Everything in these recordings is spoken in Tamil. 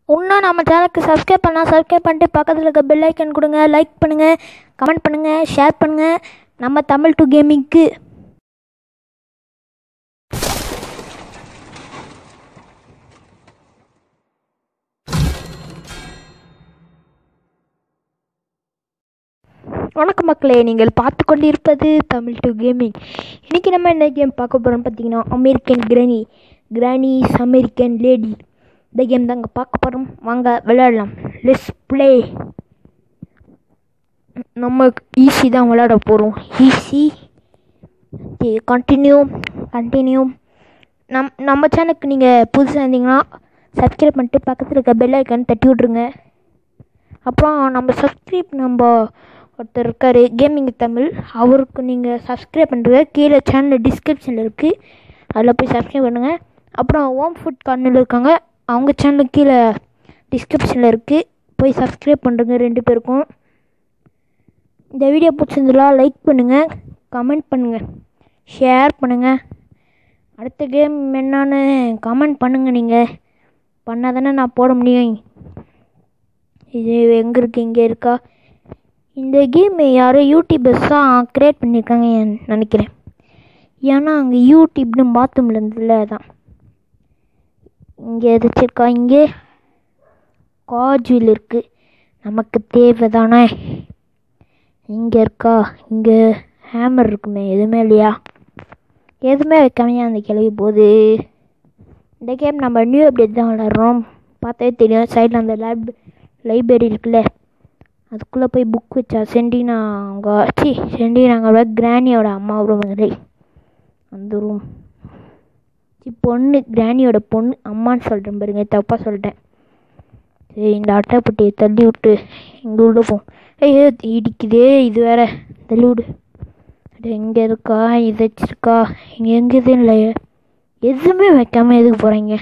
இன்னும் நம்ம சேனலுக்கு சப்ஸ்கிரைப் பண்ணால் சப்ஸ்கிரைப் பண்ணிட்டு பக்கத்தில் இருக்க பெல் ஐக்கன் கொடுங்க லைக் பண்ணுங்கள் கமெண்ட் பண்ணுங்கள் ஷேர் பண்ணுங்கள் நம்ம தமிழ் டு கேமிங்க்கு வணக்கம் மக்களே நீங்கள் பார்த்து கொண்டு இருப்பது தமிழ் டு கேமிங் இன்றைக்கி நம்ம என்ன கேம் பார்க்க போகிறோம்னு பார்த்தீங்கன்னா American granny grannies American lady இந்த கேம் தாங்க பார்க்க போகிறோம் வாங்க விளையாடலாம் லெஸ் ப்ளே நம்ம ஈஸி தான் விளையாட போகிறோம் ஈஸி கண்டினியூ கண்டினியூ நம் நம்ம சேனலுக்கு நீங்கள் புதுசாக இருந்தீங்கன்னா சப்ஸ்கிரைப் பண்ணிட்டு பக்கத்தில் இருக்க பெல் ஐக்கான் தட்டி விட்ருங்க அப்புறம் நம்ம சப்ஸ்கிரைப் நம்ம ஒருத்தர் இருக்கார் கேமிங் தமிழ் அவருக்கு நீங்கள் சப்ஸ்கிரைப் பண்ணுறது கீழே சேனல் டிஸ்கிரிப்ஷனில் இருக்குது அதில் போய் சப்ஸ்கிரைப் பண்ணுங்கள் அப்புறம் ஓம் ஃபுட் கார்னில் இருக்காங்க அவங்க சேனல் கீழே டிஸ்கிரிப்ஷனில் இருக்குது போய் சப்ஸ்கிரைப் பண்ணுறங்க ரெண்டு பேருக்கும் இந்த வீடியோ பிடிச்சிருந்துலா லைக் பண்ணுங்கள் கமெண்ட் பண்ணுங்கள் ஷேர் பண்ணுங்கள் அடுத்த கேம் என்னன்னு கமெண்ட் பண்ணுங்கள் நீங்கள் பண்ணால் தானே நான் போட முடியும் இது எங்கே இருக்குது இங்கே இருக்கா இந்த கேம் யாரோ யூடியூபர்ஸ் தான் க்ரியேட் பண்ணியிருக்காங்க நினைக்கிறேன் ஏன்னா அங்கே யூடியூப்னு பாத்ரூமில் இருந்ததுல தான் இங்கே எதாச்சிருக்கா இங்கே காஜுவில் இருக்குது நமக்கு தேவை தானே இங்கே இருக்கா இங்கே ஹேமர் இருக்குமே எதுவுமே இல்லையா எதுவுமே வைக்காமையா அந்த கிளவி போகுது இந்த கேம் நம்ம நியூ அப்டேட் தான் விளாட்றோம் பார்த்தாவே தெரியும் சைடில் அந்த லைப் லைப்ரரி இருக்குல்ல அதுக்குள்ளே போய் புக் வச்சா சென்டினா அவங்க சி சென்டினாங்களோட கிராணியோட அம்மா உறவுங்களே அந்த ரூம் சி பொண்ணு கிராணியோட பொண்ணு அம்மான்னு சொல்கிறேன் பாருங்க தப்பாக சொல்லிட்டேன் சரி இந்த அட்டைப்பட்டியை தள்ளி விட்டு இங்கே உள்ள போ ஐயோ இடிக்குதே இது வேற தள்ளி விடு அது எங்கே இருக்கா இது வச்சிருக்கா இங்கே எங்கே எதுவும் இல்லையே எதுவுமே வைக்காமல் எதுக்கு போகிறீங்க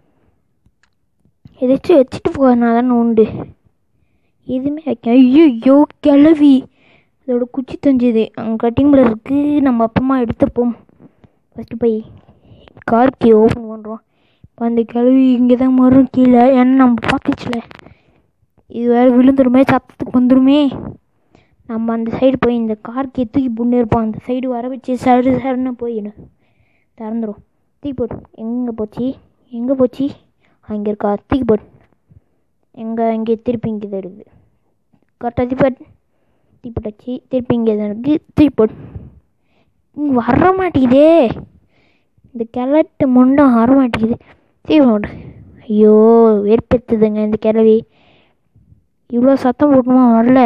எதாச்சும் வச்சுட்டு போகிறனா தானே உண்டு எதுவுமே வைக்க ஐயோ கிளவி அதோட குச்சி தஞ்சுது அங்கே கட்டிங் பிளர் இருக்குது நம்ம அப்பமா எடுத்துப்போம் ஃபஸ்ட்டு போய் கார் கீ ஓப்பன் பண்ணுறோம் இப்போ அந்த கிளவி இங்கே தான் வரும் கீழே ஏன்னா நம்ம பார்த்துச்சுல இது வேறு விழுந்துருமே சத்தத்துக்கு வந்துருமே நம்ம அந்த சைடு போய் இந்த கார் கீ தூக்கி புண்ணு இருப்போம் அந்த சைடு வர வச்சு சரு சருன்னு போயிடும் திறந்துடும் தூக்கி போட்டு எங்கே போச்சு எங்கே போச்சு அங்கே இருக்கா தூக்கி போட்டு எங்கே இங்கே திருப்பி இங்கே தான் இருக்குது கரெக்டாக தீப்பட் தீப்பட்டாச்சு திருப்பி இங்கே தான் இருக்குது தீப்பட் இங்கே வர மாட்டேங்குதே இந்த கிழட்டு முண்டம் வர மாட்டேங்குது தீபோடு ஐயோ வெறுப்பெத்துதுங்க இந்த கிழவி இவ்வளோ சத்தம் போட்டுமா வரல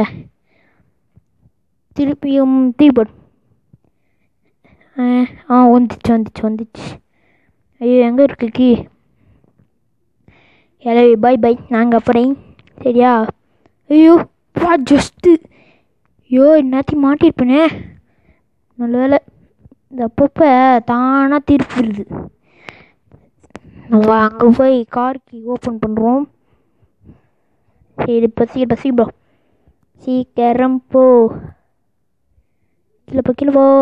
திருப்பியும் தீபட் ஆ வந்துச்சு வந்துச்சு வந்துச்சு ஐயோ எங்கே இருக்கு கீ ஹலோ பாய் பாய் நாங்கள் அப்புறம் சரியா ஐயோ வா ஜஸ்ட்டு ஐயோ எல்லாத்தையும் மாட்டிருப்பேனே நல்ல வேலை இந்த அப்பப்போ தானாக திருப்பிடுது நம்ம அங்கே போய் கார் கீ ஓப்பன் பண்ணுறோம் சரி இப்போ சீக்கிரம் சீக்கிரம் சீக்கிரம் போ கீழே போ கீழே போ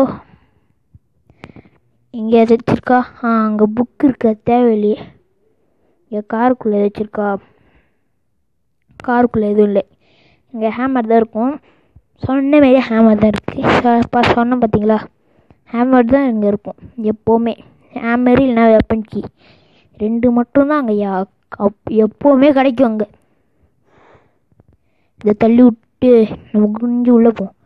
இங்கே வச்சிருக்கா ஆ அங்கே புக் இருக்க தேவையில்லையே இங்கே காருக்குள்ளே வச்சுருக்கா காருக்குள்ளே எதுவும் இல்லை இங்கே ஹேமர் தான் இருக்கும் சொன்ன மாரி ஹேமர் தான் இருக்குது இப்போ சொன்னேன் பார்த்தீங்களா ஹேமர் தான் இங்கே இருக்கும் எப்போவுமே ஹேமர் இல்லைனா வெப்பன் கீ ரெண்டு மட்டும்தான் அங்கே யா அப் எப்போவுமே கிடைக்கும் அங்கே இதை தள்ளி விட்டு நம்ம குனிஞ்சு உள்ளே போவோம்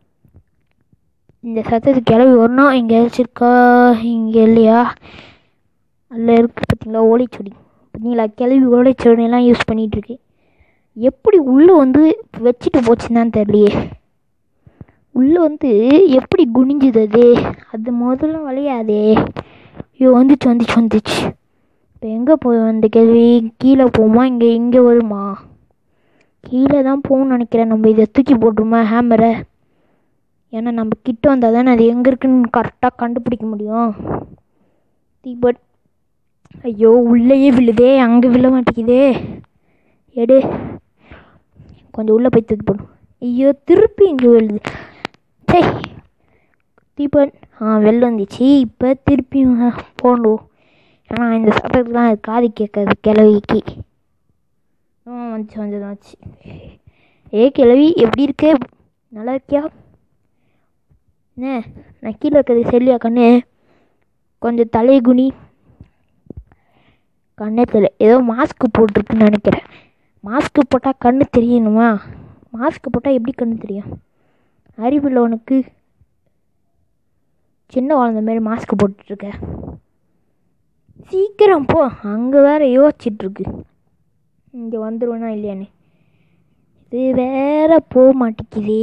இந்த சத்தத்துக்கு கிளம்பி வரணும் இங்கே வச்சுருக்கா இங்கே இல்லையா அதில் இருக்குது பார்த்தீங்களா ஓலைச்சுடி பார்த்தீங்களா கிளவி ஓலைச்சுவடியெல்லாம் யூஸ் பண்ணிகிட்ருக்கு எப்படி உள்ளே வந்து வச்சுட்டு போச்சுன்னு தெரியலையே உள்ளே வந்து எப்படி குனிஞ்சுது அது அது முதல்ல வளையாதே ஐயோ வந்துச்சு வந்துச்சு வந்துச்சு இப்போ எங்கே போய் அந்த கேள்வி கீழே போகுமா இங்கே இங்கே வருமா கீழே தான் போகணும்னு நினைக்கிறேன் நம்ம இதை தூக்கி போட்டுருமா ஹேமரை ஏன்னா நம்ம கிட்ட வந்தால் தானே அது எங்கே இருக்குன்னு கரெக்டாக கண்டுபிடிக்க முடியும் தீபட் ஐயோ உள்ளேயே விழுதே அங்கே விழ மாட்டேங்குதே எடு கொஞ்சம் உள்ளே போய் தூக்கி போடும் ஐயோ திருப்பி இங்கே விழுது சே தீபன் ஆ வெளில வந்துச்சு இப்போ திருப்பியும் போகணும் ஏன்னா இந்த சத்தத்துக்கு தான் அது காது கேட்காது கிளவிக்கு வந்துச்சு வந்து வந்துச்சு ஏ கிழவி எப்படி இருக்கு நல்லா இருக்கியா என்ன நான் கீழே இருக்கிறது செல்லியா கண்ணு கொஞ்சம் தலையை குனி கண்ணே தெரியல ஏதோ மாஸ்க் போட்டிருக்குன்னு நினைக்கிறேன் மாஸ்க் போட்டால் கண்ணு தெரியணுமா மாஸ்க் போட்டால் எப்படி கண்ணு தெரியும் அறிவில் உனக்கு சின்ன குழந்த மாதிரி மாஸ்க் போட்டுட்ருக்க சீக்கிரம் போ அங்கே வேற யோசிச்சிட்ருக்கு இங்கே வந்துடுவேனா இல்லையான்னு இது வேற போக மாட்டேங்குதே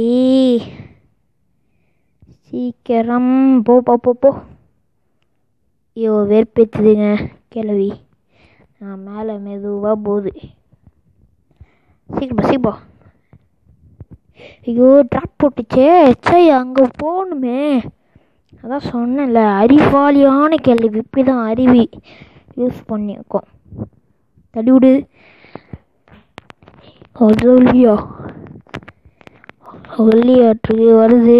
சீக்கிரம் போ போ போ போ ஐயோ வெறுப்பேத்துதுங்க கிளவி நான் மேலே மெதுவாக போகுது சீக்கிரம் சீக்கிரம் ஐயோ ட்ராப் போட்டுச்சே சே அங்கே போகணுமே அதான் சொன்னேன்ல அறிவாளியான கேள்வி இப்படி தான் அருவி யூஸ் பண்ணியிருக்கோம் தள்ளி விடு ஒல்லியா ஒல்லியாற்றுக்கு வருது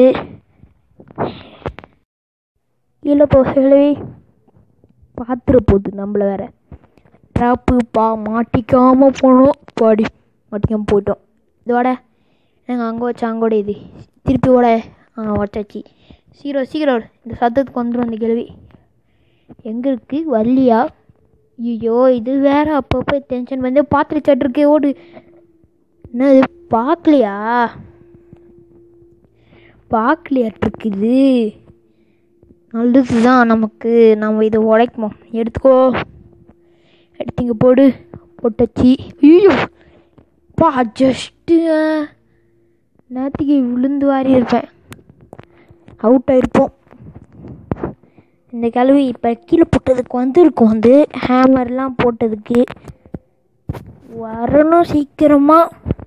கீழே போ கிழவி பார்த்துட போகுது நம்மள வேற ட்ராப்பு பா மாட்டிக்காம போனோம் பாடி மாட்டிக்காம போயிட்டோம் இதோட நாங்கள் அங்கே வச்ச அங்கோட இது திருப்பி ஓட ஆ வச்சாச்சு சீக்கிரம் சீக்கிரம் ஓடு. இந்த சத்தத்துக்கு வந்துடும் அந்த கேள்வி எங்கே இருக்கு வரலையா ஐயோ இது வேற அப்பப்போ டென்ஷன் வந்து பார்த்துட்டு இருக்கே ஓடு என்னது பார்க்கலையா பார்க்கலையாட்டிருக்குது நல்லது தான் நமக்கு நம்ம இதை உடைக்குமோம் எடுத்துக்கோ எடுத்தீங்க போடு போட்டாச்சு ஐயோ பா ஜஸ்ட்டு நேற்றுக்கு விழுந்து வாரி இருப்பேன் அவுட் ஆயிருப்போம் இந்த கிழவி இப்போ கீழே போட்டதுக்கு வந்திருக்கும் வந்து ஹேமர்லாம் போட்டதுக்கு வரணும் சீக்கிரமா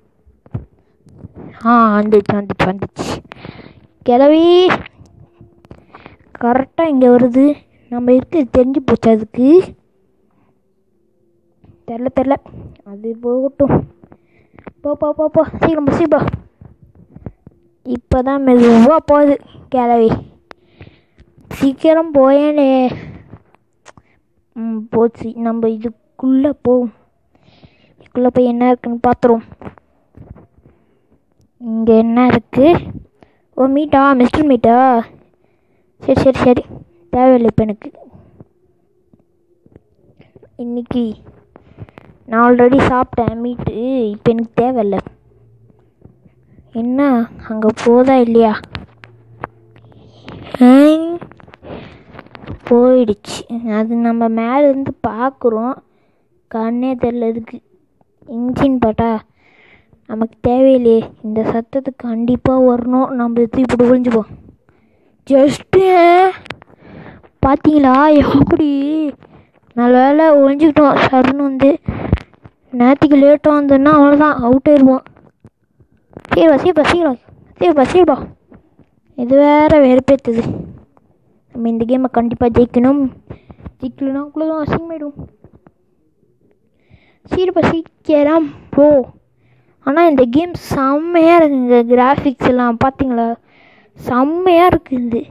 ஆ வந்துச்சு வந்துச்சு வந்துச்சு கிளவி கரெக்டாக இங்கே வருது நம்ம இருக்கு தெரிஞ்சு போச்சு அதுக்கு தெரில தெரில அது போகட்டும் போ போ போ போ சீக்கிரம் போ சீக்கிரம் போ இப்போ தான் மெதுவாக போகுது கிளவி சீக்கிரம் போயேனே ம் போச்சு நம்ம இதுக்குள்ளே போவோம் இதுக்குள்ளே போய் என்ன இருக்குன்னு பார்த்துருவோம் இங்கே என்ன இருக்கு ஓ மீட்டா மிஸ்டர் மீட்டா சரி சரி சரி தேவையில்லை இப்போ எனக்கு இன்னைக்கு நான் ஆல்ரெடி சாப்பிட்டேன் மீட்டு இப்போ எனக்கு தேவையில்லை என்ன அங்கே போதா இல்லையா ஹம், போயிடுச்சு அது நம்ம மேலேருந்து பார்க்குறோம் கண்ணே தெரியல இதுக்கு இன்ஜின் பாட்டா நமக்கு தேவையில்லையே இந்த சத்தத்துக்கு கண்டிப்பாக வரணும் நம்ம இது இப்படி ஒழிஞ்சுப்போம் ஜஸ்ட்டு பார்த்தீங்களா எப்படி நல்ல வேலை ஒழிஞ்சுக்கிட்டோம் சருன்னு வந்து நேற்றுக்கு லேட்டாக வந்தோன்னா அவ்வளோதான் அவுட் ஆயிடுவோம் சீரா சீப்பா சீரா சீப்பா சீப்பா இது வேற வெறுப்பேத்துது நம்ம இந்த கேமை கண்டிப்பாக ஜெயிக்கணும் ஜெயிக்கலனா அவ்வளோதான் அசிங்கமாயிடும் சீரப்பா சீக்கிரம் போ ஆனால் இந்த கேம் செம்மையாக இருக்குங்க கிராஃபிக்ஸ் எல்லாம் பார்த்தீங்களா செம்மையாக இருக்குது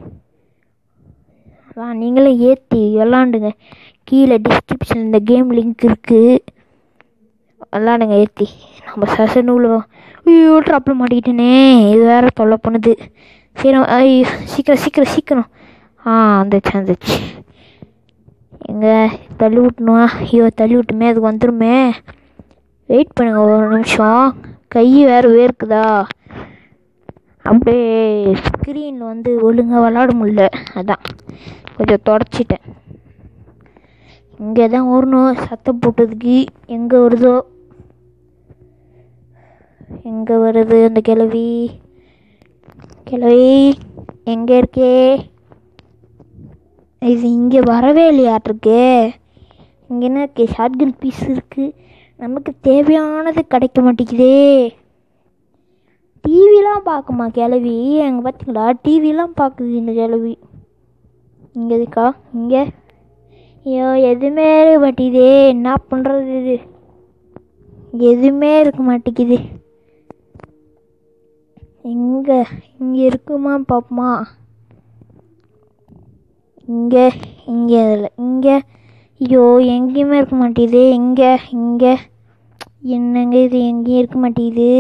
அதான் நீங்களும் ஏற்றி விளாண்டுங்க கீழே டிஸ்கிரிப்ஷன் இந்த கேம் லிங்க் இருக்குது விளாடுங்க ஏற்றி நம்ம சச நூல் ஐயோ ட்ராப்பில் மாட்டிக்கிட்டேனே இது வேற தொல்லை பண்ணுது சரி ஐயோ சீக்கிரம் சீக்கிரம் சீக்கிரம் ஆ வந்துச்சு வந்துச்சு எங்கே தள்ளி விட்டணுமா ஐயோ தள்ளி விட்டுமே அதுக்கு வந்துருமே வெயிட் பண்ணுங்க ஒரு நிமிஷம் கை வேறு வேர்க்குதா அப்படியே ஸ்க்ரீனில் வந்து ஒழுங்காக விளாட முடியல அதான் கொஞ்சம் தொடச்சிட்டேன் இங்கே தான் வரணும் சத்தம் போட்டதுக்கு எங்கே வருதோ எங்கே வருது அந்த கிழவி கிழவி எங்கே இருக்கே இது இங்கே வரவே இல்லையாட்டிருக்கே இங்கே என்ன இருக்கு ஷார்ட்கன் பீஸ் இருக்குது நமக்கு தேவையானது கிடைக்க மாட்டேங்குதே டிவிலாம் பார்க்குமா கிழவி அங்கே பார்த்தீங்களா டிவிலாம் பார்க்குது இந்த கிழவி இங்கே இருக்கா இங்கே ஐயோ எதுவுமே இருக்க மாட்டேங்குதே என்ன பண்ணுறது இது எதுவுமே இருக்க மாட்டேங்குது எங்கே இங்கே இருக்குமா பார்ப்போமா இங்கே இங்கே அதில் இங்கே ஐயோ எங்கேயுமே இருக்க மாட்டேங்குது இங்கே இங்கே என்னங்க இது எங்கேயும் இருக்க மாட்டேங்குது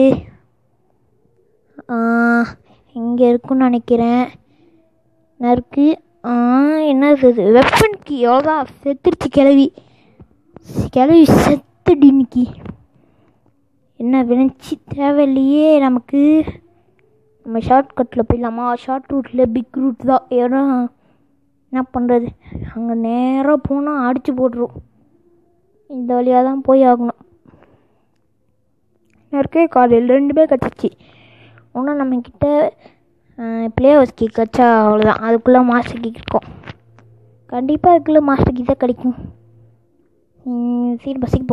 இங்கே இருக்குன்னு நினைக்கிறேன் நறுக்கு ஆ என்னது இது வெப்பன் கீ எவ்வளோதான் செத்துருச்சு கிளவி கிளவி செத்துடி இன்னைக்கு என்ன விளைச்சி தேவையில்லையே நமக்கு நம்ம ஷார்ட் கட்டில் போயிடலாமா ஷார்ட் ரூட்டில் பிக் ரூட் தான் ஏன்னா என்ன பண்ணுறது அங்கே நேராக போனால் அடித்து போட்டுரும் இந்த வழியாக தான் போய் ஆகணும் இருக்கே காலையில் ரெண்டுமே கிடச்சிச்சு இன்னும் நம்மக்கிட்ட ப்ளே ஹவுஸ் கீ கிடச்சா அவ்வளோதான் அதுக்குள்ளே மாஸ்டர் கீ இருக்கும் கண்டிப்பாக அதுக்குள்ளே மாஸ்டர் கீ தான் கிடைக்கும் சீட் பஸ்ஸுக்கு போ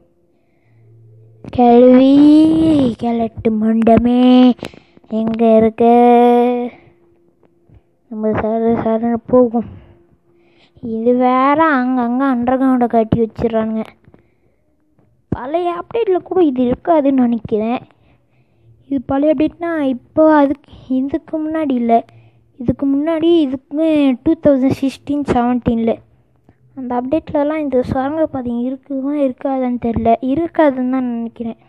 கேள்வி கிழட்டு மண்டமே எங்கே இருக்க நம்ம சர சரன்னு போகும் இது வேற அங்கங்கே அண்டர் கிரவுண்டை கட்டி வச்சிடறானுங்க பழைய அப்டேட்டில் கூட இது இருக்காதுன்னு நினைக்கிறேன் இது பழைய அப்டேட்னா இப்போ அதுக்கு இதுக்கு முன்னாடி இல்லை இதுக்கு முன்னாடி இதுக்கு டூ தௌசண்ட் சிக்ஸ்டீன் செவன்டீனில் அந்த அப்டேட்லலாம் இந்த சுரங்க பாதை இருக்குமா இருக்காதுன்னு தெரில இருக்காதுன்னு தான் நினைக்கிறேன்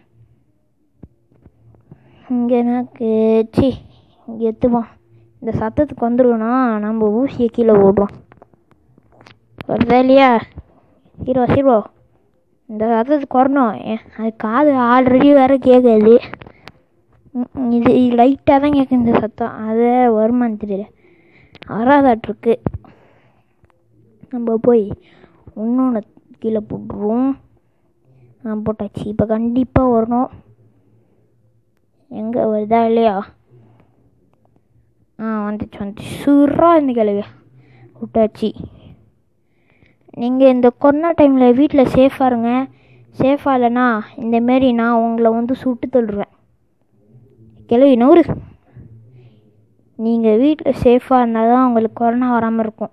இங்கே எனக்கு சி இங்கே எத்துவோம் இந்த சத்தத்துக்கு வந்துடுவோன்னா நம்ம ஊசியை கீழே ஓடுறோம் வருதா இல்லையா ஹீரோ ஹீரோ இந்த சத்தத்துக்கு வரணும் ஏ- அது காது ஆல்ரெடி வேறு கேட்குது ம், இது லைட்டாக தான் கேட்குது இந்த சத்தம் அது வருமான்னு தெரியல வராதாட்டிருக்கு நம்ம போய் இன்னொன்று கீழே போட்டுருவோம் ஆ போட்டாச்சு இப்போ கண்டிப்பாக வரணும் எங்கே வருதா இல்லையா ஆ வந்துச்சு வந்துச்சு சூறாக இந்த கிழவி விட்டாச்சு நீங்கள் இந்த கொரோனா டைமில் வீட்டில் சேஃபாக இருங்க சேஃபாக இல்லைன்னா இந்தமாரி நான் உங்களை வந்து சுட்டு தள்ளுறேன் கிளவி நூறு நீங்கள் வீட்டில் சேஃபாக இருந்தால் தான் உங்களுக்கு கொரோனா வராமல் இருக்கும்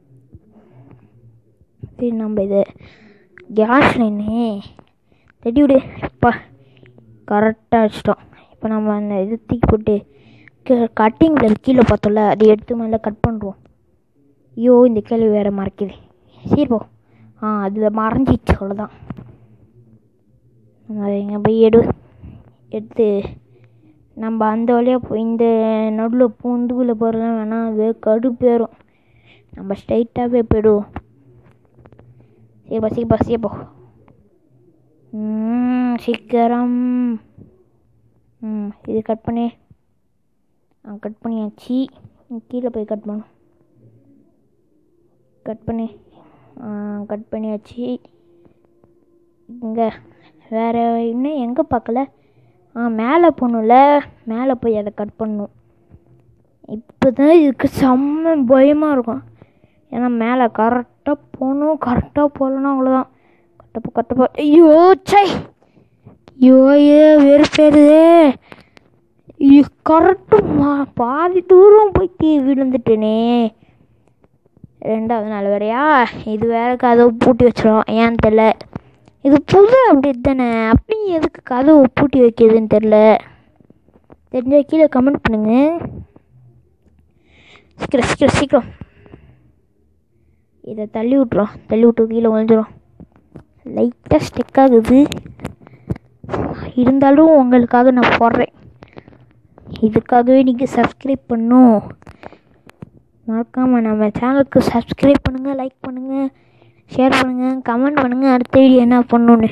சரி நம்ம இது கேஸ் லைனு தட்டி விடு இப்போ கரெக்டாக வச்சிட்டோம் இப்போ நம்ம அந்த இது தூக்கி போட்டு கட்டிங்கில் கீழே பார்த்தோம்ல அதை எடுத்து மேலே கட் பண்ணுறோம் ஐயோ இந்த கேள்வி வேறு மறைக்குது சரி போ ஆ அது மறைஞ்சிச்சு அவ்வளோதான் நம்ம அதை இங்கே போய் எடு எடுத்து நம்ம அந்த வழியாக போய் இந்த நடுவில் பூந்துக்குள்ளே போகிறதுலாம் வேணாம் வே கடுப்பேறும் நம்ம ஸ்ட்ரைட்டாகவே போயிடுவோம் சீப்பா சீப்பா சீப்போ ம் சீக்கிரம் ம் இது கட் பண்ணி ஆ கட் பண்ணியாச்சு கீழே போய் கட் பண்ணும் கட் பண்ணி கட் பண்ணியாச்சு இங்கே வேறு இன்னும் எங்கே பார்க்கல ஆ மேலே போகணும்ல மேலே போய் அதை கட் பண்ணணும் இப்போ தான் இதுக்கு செம்ம பயமாக இருக்கும் ஏன்னா மேலே கரெக்டாக போகணும் கரெக்டாக போகலன்னா அவ்வளோதான் கட்டப்போ கட்டப்போ ஐயோ சை ஐயோ ஏ வெறுப்பேருதே கரெக்டு பாதி தூரம் போயிட்டு விழுந்துட்டேனே ரெண்டாவது நாள் வேறையா இது வேற கதவு பூட்டி வச்சிடும் ஏன்னு தெரில இது புது அப்டேட் தானே அப்படி எதுக்கு கதவு பூட்டி வைக்கிறதுன்னு தெரில தெரிஞ்சா கீழே கமெண்ட் பண்ணுங்க சீக்கிரம் சீக்கிரம் சீக்கிரம் இதை தள்ளி விட்றோம் தள்ளி விட்டு கீழே விழுந்துடும் லைட்டாக ஸ்டெக் ஆகுது இருந்தாலும் உங்களுக்காக நான் போடுறேன் இதுக்காகவே நீங்கள் சப்ஸ்கிரைப் பண்ணும் மறக்காமல் நம்ம சேனலுக்கு சப்ஸ்கிரைப் பண்ணுங்கள் லைக் பண்ணுங்கள் ஷேர் பண்ணுங்கள் கமெண்ட் பண்ணுங்கள் அடுத்த வீடியோ என்ன பண்ணணுன்னு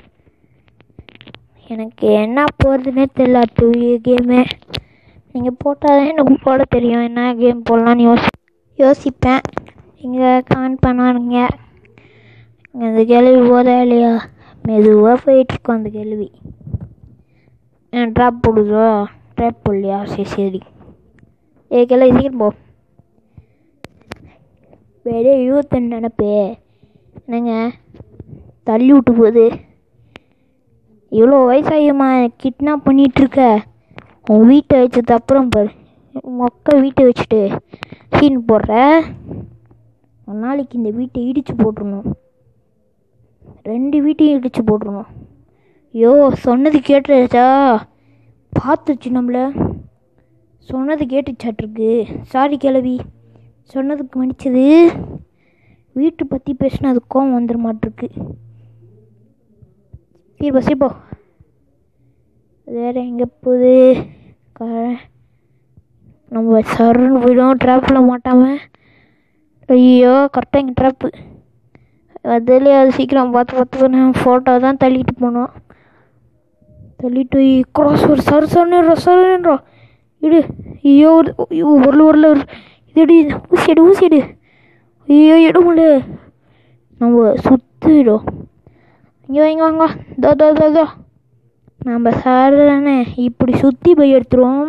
எனக்கு என்ன போகிறதுனே தெரியல அடுத்த வீடியோ கேமு நீங்கள் போட்டால் தான் எனக்கு போட தெரியும் என்ன கேம் போடலான்னு யோசி யோசிப்பேன் நீங்கள் கமெண்ட் பண்ணாருங்க அந்த கேள்வி போதா இல்லையா மெதுவாக போயிட்டுருக்கோம் அந்த கேள்வி ட்ராப் போடுதோ ட்ராப் போடலையா சரி சரி ஏ கேள்வி சீக்கிரம் போ வேறே இருபத்தெண்டு நினப்பு என்னங்க தள்ளி விட்டு போகுது இவ்வளோ வயசாகியம்மா கிட்னாப் பண்ணிகிட்ருக்க உன் வீட்டை வச்சது அப்புறம் பாரு மொக்க வீட்டை வச்சுட்டு சீன் போடுற ஒரு நாளைக்கு இந்த வீட்டை இடித்து போட்டுருணும் ரெண்டு வீட்டையும் இடித்து போட்டுருணும் ஐயோ சொன்னது கேட்டுச்சா பார்த்துச்சு நம்மள சொன்னது கேட்டுச்சாட்டிருக்கு சாரி கிளவி சொன்னதுக்கு மன்னிச்சது வீட்டை பற்றி பேசினா அது கோவம் வந்துட மாட்டிருக்கு சீர் போ சீர் போ வேறு எங்கே போகுது க நம்ம சருன்னு போயிடும் ட்ராப்பில் மாட்டாமல் ஐயோ கரெக்டாக இங்கே ட்ராப்பு அதுலேயே அது சீக்கிரம் பார்த்து பார்த்து நான் ஃபோட்டோ தான் தள்ளிட்டு போனோம் தள்ளிட்டு கிராஸ் ஒரு சரு சருன்னு சருன்றோம் இடு ஐயோ ஒரு- ஐயோ உருள் உருள் உருள். இது எடு ஊசி எடு ஊசி எடு ஐயோ எடு முடியல நம்ம சுற்றிடும் இங்கே இங்கே வாங்க தோ தோ தோ தோ நம்ம சார் தானே இப்படி சுற்றி போய் எடுத்துருவோம்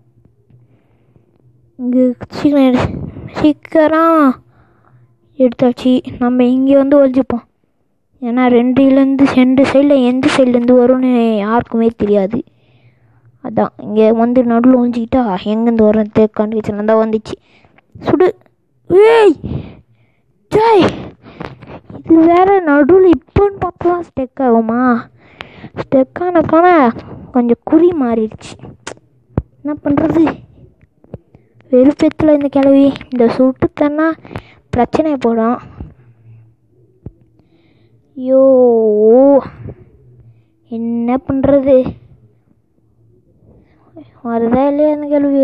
இங்கே சீக்கிரம் எடு சீக்கிரம் எடுத்தாச்சு நம்ம இங்கே வந்து ஒழிச்சுப்போம் ஏன்னா ரெண்டுலேருந்து ரெண்டு சைடில் எந்த சைட்லேருந்து வரும்னு யாருக்குமே தெரியாது அதான் இங்கே வந்து நடுவில் ஒழிஞ்சிக்கிட்டா எங்கேருந்து வரும் தேக்காண்டு வச்சுருந்தா தான் வந்துச்சு சுடு ஏய் ஜாய் இது வேற நடுவில் இப்போன்னு பார்த்து தான் ஸ்டெக் ஆகுமா ஸ்டெக் ஆனக்கான கொஞ்சம் குறி மாறிடுச்சு என்ன பண்ணுறது வெறுப்பத்தில் இந்த கிளவி இந்த சுட்டுத்தன்னா பிரச்சனை போடும் ஐயோ என்ன பண்ணுறது வருதா இல்லையா அந்த கேள்வி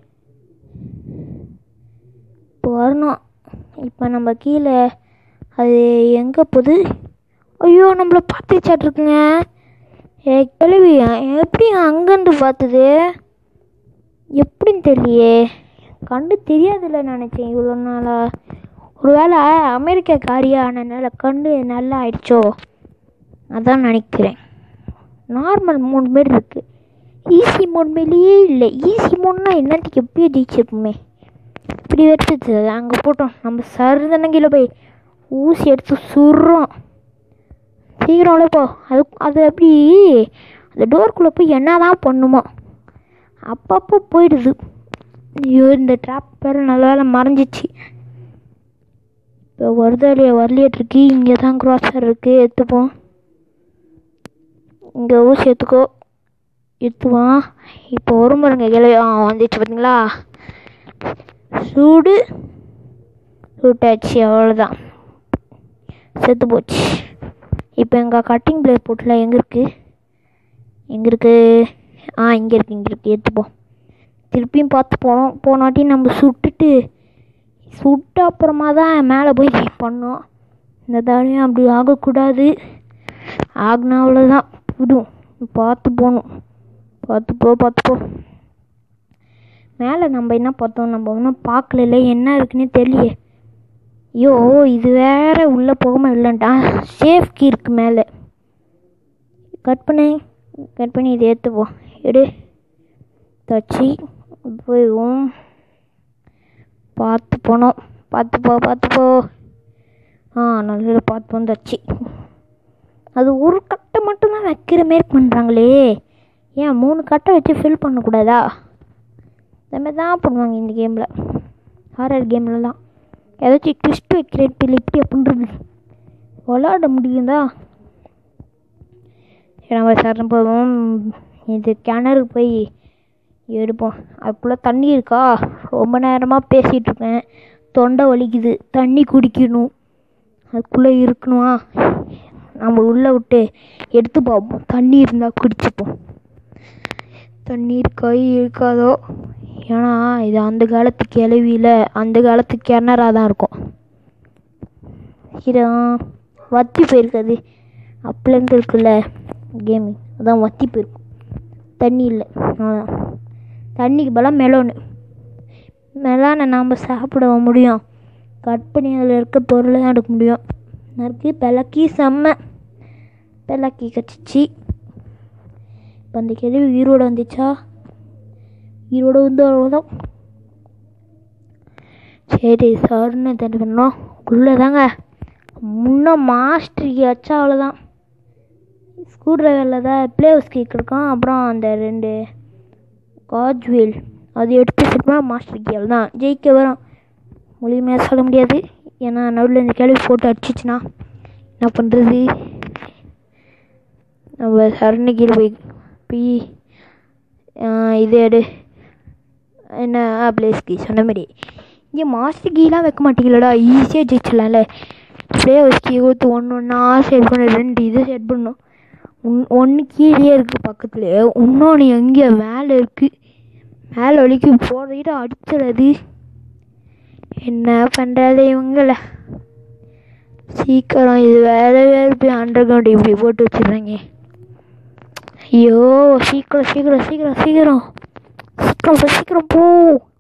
இப்போ வரணும் இப்போ நம்ம கீழே அது எங்கே போகுது ஐயோ நம்மளை பார்த்துச்சாட்ருக்குங்க ஏ கேள்வி எப்படி அங்கேருந்து பார்த்தது எப்படின்னு தெரியலையே கண்டு தெரியாதுல்ல நினச்சேன் இவ்வளோ நாளா ஒருவேளை அமெரிக்கா காரியா ஆனதுனால கண்டு நல்லா ஆயிடுச்சோ அதான் நினைக்கிறேன் நார்மல் மூணு மாரி இருக்குது ஈஸி மோட் மேலேயே இல்லை ஈஸி மோட்னா என்னத்துக்கு எப்பயோ ஜெயிச்சிருப்போமே இப்படி எடுத்துச்சு அங்கே போட்டோம் நம்ம சருதனங்கில போய் ஊசி எடுத்து சுடுறோம் சீக்கிரம் போ அது அது அப்படி அந்த டோருக்குள்ளே போய் என்ன தான் பண்ணுமோ அப்பப்போ போயிடுது ஐயோ இந்த ட்ராப் வேறு நல்ல வேலை மறைஞ்சிச்சு இப்போ வருதாலியா வரலியாட்டிருக்கு இங்கே தான் க்ராஸர் இருக்குது எடுத்துப்போம் இங்கே ஊசி எடுத்துக்கோ எடுத்துவான் இப்போ வரும் பாருங்க கிளவி ஆ வந்துச்சு பார்த்தீங்களா சூடு சூட்டாச்சு அவ்வளோதான் செத்து போச்சு இப்போ எங்கள் கட்டிங் பிளேட் போட்டில் எங்கே இருக்குது எங்கே இருக்குது ஆ இங்கே இருக்குது இங்கே இருக்குது எடுத்துப்போம் திருப்பியும் பார்த்து போனோம் போனாட்டி நம்ம சுட்டுட்டு சுட்ட அப்புறமா தான் மேலே போய் பண்ணோம் இந்த தடவையும் அப்படி ஆகக்கூடாது ஆகுனா அவ்வளோதான் விடும் பார்த்து போகணும் பார்த்து போ பார்த்து போ மேலே நம்ம என்ன பார்த்தோம் நம்ம ஒன்றும் பார்க்கல என்ன இருக்குன்னே தெரியலையே ஐயோ இது வேற உள்ளே போகாமல் இல்லைன்ட்டா சேஃப் கீ இருக்கு மேலே கட் பண்ணு கட் பண்ணி இதை ஏற்றுப்போம் எடு தச்சு போயிடுவோம் பார்த்து போனோம் பார்த்து போ பார்த்து போ ஆ நல்லா பார்த்து வந்தாச்சு அது ஒரு கட்டை மட்டும்தான் வைக்கிற மாரி பண்ணுறாங்களே ஏன் மூணு கட்டை வச்சு ஃபில் பண்ணக்கூடாதா இந்த மாதிரி தான் பண்ணுவாங்க இந்த கேமில் ஹாரர் கேம்லலாம் ஏதாச்சும் ட்விஸ்ட் வைக்கிறேன் பிள்ளை இப்படி அப்படின்றது விளாட முடியுதா சரி நம்ம சரண் போவோம் இது கிணறுக்கு போய் எடுப்போம் அதுக்குள்ளே தண்ணி இருக்கா ரொம்ப நேரமாக பேசிகிட்டு இருக்கேன் தொண்டை வலிக்குது தண்ணி குடிக்கணும் அதுக்குள்ளே இருக்கணுமா நம்ம உள்ளே விட்டு எடுத்து பார்ப்போம் தண்ணி இருந்தால் குடிச்சுப்போம் தண்ணி இருக்கா இருக்காதோ ஏன்னா இது அந்த காலத்து கிளவியில் அந்த காலத்து கிணறா தான் இருக்கும் இது வத்தி போயிருக்காது அப்பலேருந்து இருக்குல்ல கேமிங் அதான் வத்தி போயிருக்கும் தண்ணி இல்லை அதான் தண்ணிக்கு பலம் மெலோனு மெலானை நாம் சாப்பிட முடியும் கட் பண்ணி அதில் இருக்க பொருளை தான் எடுக்க முடியும் நறுக்கு பிளக்கி செம்ம பிளக்கி கச்சிச்சு இப்போ அந்த கேள்வி உயிரோடு வந்துச்சா உயிரோடு வந்து அவ்வளோதான் சரி சார்னு தண்ணி பண்ணோம் உள்ளே தாங்க முன்னே மாஸ்டருக்கு வச்சா அவ்வளோதான் ஸ்க்ரூ ட்ரைவரில் தான் ப்ளே ஹவுஸ் கேக் இருக்கும் அப்புறம் அந்த ரெண்டு காஜ் வீல் அது எடுத்து சுத்தமாக மாஸ்டர் கீழ் தான் ஜெயிக்க வரும் முழுமையாக சொல்ல முடியாது ஏன்னா நடுவில் இந்த கேள்வி போட்டு அடிச்சிச்சுன்னா என்ன பண்ணுறது நம்ம சரணு கீழே போய் போய் இது எடு என்ன பிளேஸ் கீ சொன்ன மாதிரி இங்கே மாஸ்டர் கீலாம் வைக்க மாட்டீங்களடா ஈஸியாக ஜெயிச்சிடலாம்ல ப்ளே ஹவுஸ் கீ கொடுத்து ஒன்று ஒன்றா செட் பண்ண ரெண்டு இது செட் பண்ணணும் ஒன்று கீழே இருக்குது பக்கத்தில் இன்னொன்று எங்கே மேலே இருக்குது மேலே வலிக்கு போகிற அடிச்சிடாது என்ன பண்ணுறது இவங்கள சீக்கிரம் இது வேற வேறு போய் அண்டர் கிரவுண்ட் இப்படி போட்டு வச்சிடுறாங்க ஐயோ சீக்கிரம் சீக்கிரம் சீக்கிரம் சீக்கிரம் சீக்கிரம் போ, சீக்கிரம் போ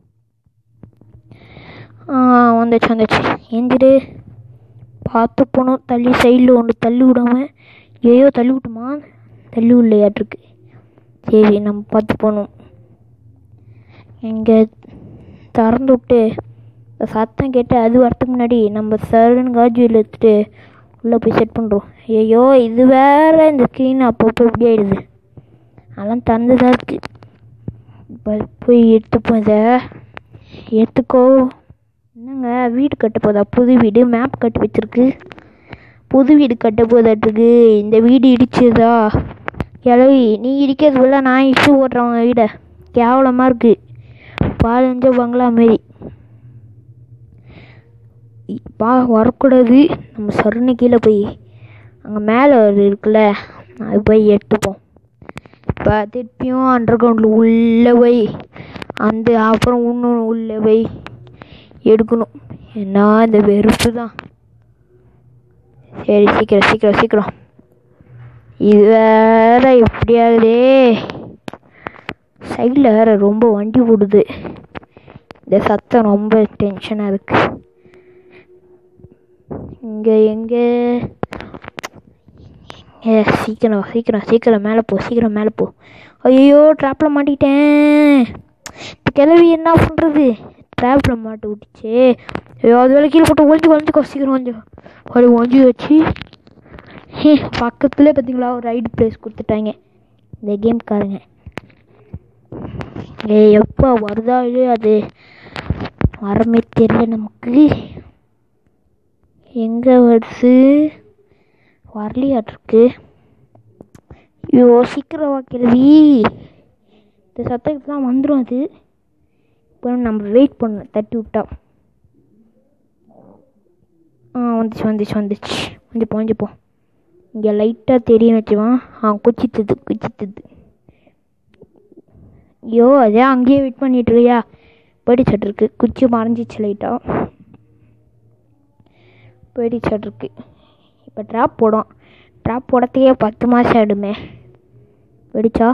ஆ வந்துச்சு வந்துச்சு எந்திரு பார்த்து போகணும் தள்ளி சைடில் ஒன்று தள்ளி விடாம ஐயோ தள்ளி விட்டுமா தள்ளி விடலையாட்டிருக்கு சரி நம்ம பார்த்து போகணும் இங்கே திறந்து விட்டு இந்த சத்தம் கேட்டு அது வரத்துக்கு முன்னாடி நம்ம சருன்னு காஜுவில் எடுத்துட்டு உள்ளே போய் செட் பண்ணுறோம் ஐயோ இது வேற இந்த ஸ்க்ரீன் அப்பப்போ இப்படி ஆயிடுது அதெல்லாம் திறந்துதான் இருக்கு இப்போ போய் எடுத்துப்போம் இதை எடுத்துக்கோ என்னங்க வீடு கட்ட போதா புது வீடு மேப் கட்டி வச்சிருக்கு புது வீடு கட்ட போதாட்டுருக்கு இந்த வீடு இடிச்சதா கிளவி நீ இடிக்கிறது போல நான் இடிச்சு ஓட்டுறேன் உங்கள் வீடை கேவலமாக இருக்கு பாலஞ்ச பங்களா மாரி பா வரக்கூடாது நம்ம சருன்னு கீழே போய் அங்கே மேலே ஒரு இருக்குல்ல அது போய் எடுத்துப்போம் இப்போ திருப்பியும் அண்டர் கிரவுண்டில் உள்ளே போய் அந்த அப்புறம் இன்னொன்று உள்ளே போய் எடுக்கணும் என்ன இந்த வெறுப்பு தான் சரி சீக்கிரம் சீக்கிரம் சீக்கிரம் இது வேற எப்படியாகுதே சைடில் வேற ரொம்ப வண்டி ஓடுது இந்த சத்தம் ரொம்ப டென்ஷனாக இருக்கு இங்கே எங்கே ஏ சீக்கிரம் சீக்கிரம் சீக்கிரம் மேலே போ சீக்கிரம் மேலே போ ஐயோ ட்ராப்பில் மாட்டிக்கிட்டேன் இந்த கிளவி என்ன பண்ணுறது ட்ராப்பில் மாட்ட விட்டுச்சு ஐயோ அது வேலை கீழே போட்டு ஒழிஞ்சு ஒழிஞ்சுக்கோ சீக்கிரம் கொஞ்சம் அப்படி ஒழிஞ்சு வச்சு ஹே பக்கத்துலேயே பார்த்தீங்களா ஒரு ரைடு பிளேஸ் கொடுத்துட்டாங்க இந்த கேம்காரங்க ஏ எப்போ வருதா இல்லையோ அது வரமே தெரியல நமக்கு எங்கே வருது வரலையாட்டிருக்கு ஐயோ சீக்கிரம் வைக்கிறவி இந்த சத்தத்துக்கு தான் வந்துடும் அது இப்போ நம்ம வெயிட் பண்ணணும் தட்டி விட்டா ஆ வந்துச்சு வந்துச்சு வந்துச்சு வந்து போஞ்சுப்போம் இங்கே லைட்டாக தெரியும் வச்சுவான் ஆ குச்சித்துது குச்சித்துது ஐயோ அதே அங்கேயே வெயிட் பண்ணிட்டு இருக்கியா போயிடுச்சாட்டிருக்கு குச்சி மறைஞ்சிச்சு லைட்டாக போயிடுச்சாட்டிருக்கு இப்போ ட்ராப் போடும் ட்ராப் போடத்தையே பத்து மாதம் ஆகிடுமே வெடிச்சா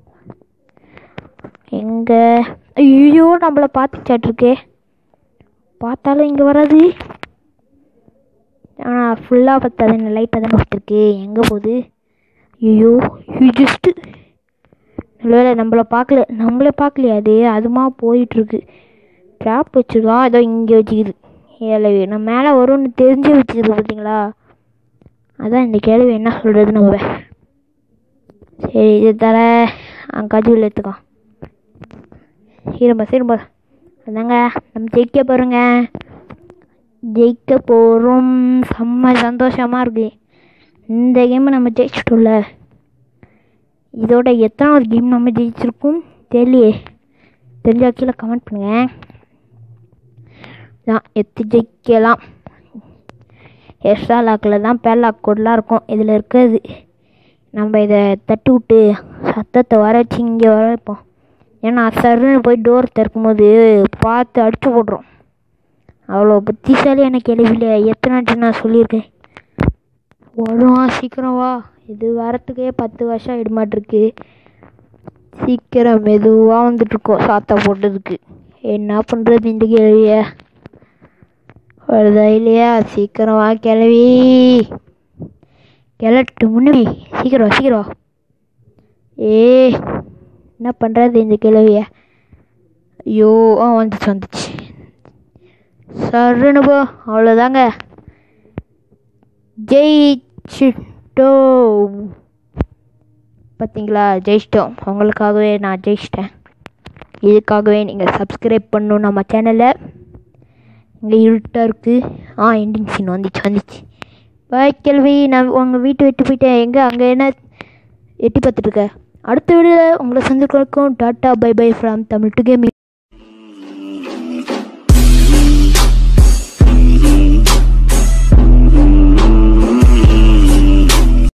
எங்கே ஐயோ நம்மளை பார்த்துச்சாட்டிருக்கே பார்த்தாலும் இங்கே வராது ஆனால் ஃபுல்லாக பத்தாது லைட்டாக தானே கொடுத்துருக்கு எங்கே போகுது ஐயோ ஜஸ்ட்டு நல்லவேளை நம்மளை பார்க்கல நம்மளை பார்க்கலையா அது அதுமா போயிட்டுருக்கு ட்ராப் வச்சுருக்கான் ஏதோ இங்கே வச்சுக்குது ஏழை நம்ம மேலே வரும்னு தெரிஞ்சு வச்சுக்குது பார்த்தீங்களா அதான் இந்த கேள்வி என்ன சொல்கிறது நம்ம சரி இது தர கஜுவில் எடுத்துக்கோ சீரம்பா சீரம்பா அதாங்க நம்ம ஜெயிக்க போகிறோங்க ஜெயிக்க போகிறோம் செம்ம சந்தோஷமாக இருக்கு இந்த கேம் நம்ம ஜெயிச்சிட்டோம்ல இதோட எத்தனாவது கேம் நம்ம ஜெயிச்சிருக்கோம் தெரியலையே தெரிஞ்சா கீழே கமெண்ட் பண்ணுங்க தான் எத்து ஜெயிக்கலாம் எக்ஸ்ட்ரா லாக்கில் தான் பேர் லாக் கோடெலாம் இருக்கும் இதில் இருக்காது நம்ம இதை தட்டி விட்டு சத்தத்தை வர வச்சு இங்கே வர வைப்போம் ஏன்னா சருன்னு போய் டோர் திறக்கும் போது பார்த்து அடிச்சு போடுறோம் அவ்வளோ புத்திசாலியான கேள்வியில் எத்தனை வாட்டி நான் சொல்லியிருக்கேன் வரும் சீக்கிரம் வா இது வரத்துக்கே பத்து வருஷம் ஆகிடுமாட்டிருக்கு சீக்கிரம் மெதுவாக வந்துட்டுருக்கோம் சாத்தா போட்டதுக்கு என்ன பண்ணுறது இந்த கேள்விய வருதா இல்லையா சீக்கிரம் வா கிளவி கிளட்டு முன்னாடி சீக்கிரம் வா, சீக்கிரம் வா. ஏ என்ன பண்ணுறது இந்த கிழவிய ஐயோ ஆ வந்துச்சு வந்துச்சு சருன்னு போ அவ்வளோதாங்க ஜெயிச்சிட்டோம் பார்த்தீங்களா ஜெயிச்சிட்டோம் உங்களுக்காகவே நான் ஜெயிச்சிட்டேன் இதுக்காகவே நீங்கள் சப்ஸ்கிரைப் பண்ணணும் நம்ம சேனலை இங்கே இருட்டாக இருக்குது ஆ எண்டிங் சீன் வந்துச்சு வந்துச்சு பாய் கேள்வி நான் உங்கள் வீட்டை விட்டு போயிட்டேன் எங்கே அங்கே என்ன எட்டி பார்த்துட்ருக்க அடுத்த வீடியோவில் உங்களை சந்திக்கிறதுக்கும் tata bye bye from Tamil to gaming